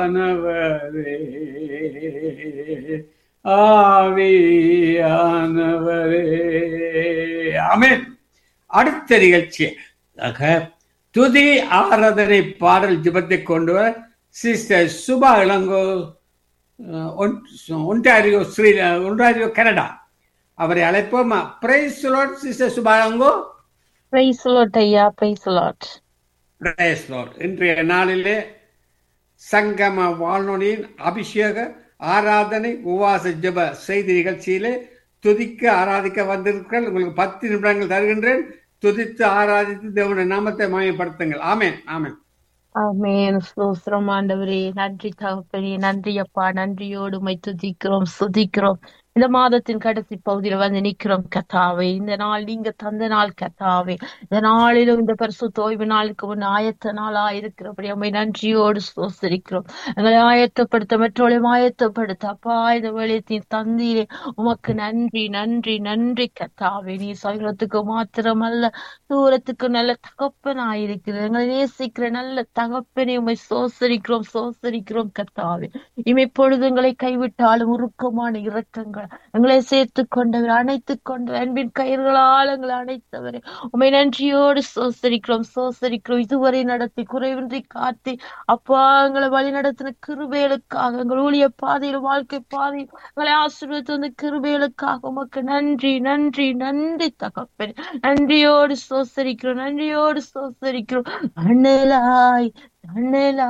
ஆனவரே ஆவியானவரே ஆமென் அடுத்த நிகழ்ச்சி ஆக துதி ஆராதனை பாடல் ஜிபத்தை கொண்டு வர சிஸ்டர் சுபா இளங்கோ அஹ், ஒன்- ஒன்டாரியோ ஸ்ரீ ஒன்டாரியோ கனடா அவரை அழைப்போம் praise sister Subha Ilango praise lord ஐயா பிரைஸ் லாட் Praise Lord. இன்றைய நாளிலே சங்கம வானொலியின் அபிஷேக ஆராதனை உவாச ஜெப செய்தி நிகழ்ச்சியிலே துதிக்க ஆராதிக்க வந்திருக்கிறேன் உங்களுக்கு பத்து நிமிடங்கள் தருகின்றேன் துதித்து ஆராதித்து தேவனுடைய நாமத்தை மயப்படுத்துங்கள் ஆமென் ஆமென் ஆமென் ஸ்தோத்திரம் ஆண்டவரே நன்றி தகப்பனே நன்றி அப்பா நன்றியோடு உம்மை துதிக்கிறோம் சுதிக்கிறோம் இந்த மாதத்தின் கடைசி பகுதியில வந்து நிக்கிறோம் கத்தாவே இந்த நாள் நீங்க தந்த நாள் கத்தாவே இந்த நாளிலும் இந்த பரிசு தோய்வு நாளுக்கு முன் ஆயத்த நாளா இருக்கிறபடி உண்மை நன்றியோடு சோசரிக்கிறோம் எங்களை ஆயத்தப்படுத்த மற்றவர்களையும் ஆயத்தப்படுத்த அப்பா இந்த வெளியத்தின் தந்தீரே உமக்கு நன்றி நன்றி நன்றி கத்தாவே நீ சகலத்துக்கு மாத்திரமல்ல தூரத்துக்கு நல்ல தகப்பனாயிருக்கிற எங்களை நேசிக்கிற நல்ல தகப்பனை உண்மை சோசரிக்கிறோம் சோசரிக்கிறோம் கத்தாவே இமை பொழுதுங்களை கைவிட்டாலும் உருக்கமான இரக்கங்கள் எங்களை சேர்த்து கொண்டவர் அணைத்துக் கொண்டவர் அன்பின் கயிர்களால் எங்களை அணைத்தவர் உண்மை நன்றியோடு சோசரிக்கிறோம் சோசரிக்கிறோம் இதுவரை நடத்தி குறைவின்றி காத்து அப்பா எங்களை வழி நடத்தின கிருபேலுக்காக எங்கள் ஊழிய பாதையில் வாழ்க்கை பாதையில் எங்களை ஆசீர்வதித்து வந்த கிருபேலுக்காக உமக்கு நன்றி நன்றி நன்றி தகப்பன் நன்றியோடு சோசரிக்கிறோம் நன்றியோடு சோசரிக்கிறோம் அண்ணலாய் அண்ணலாய்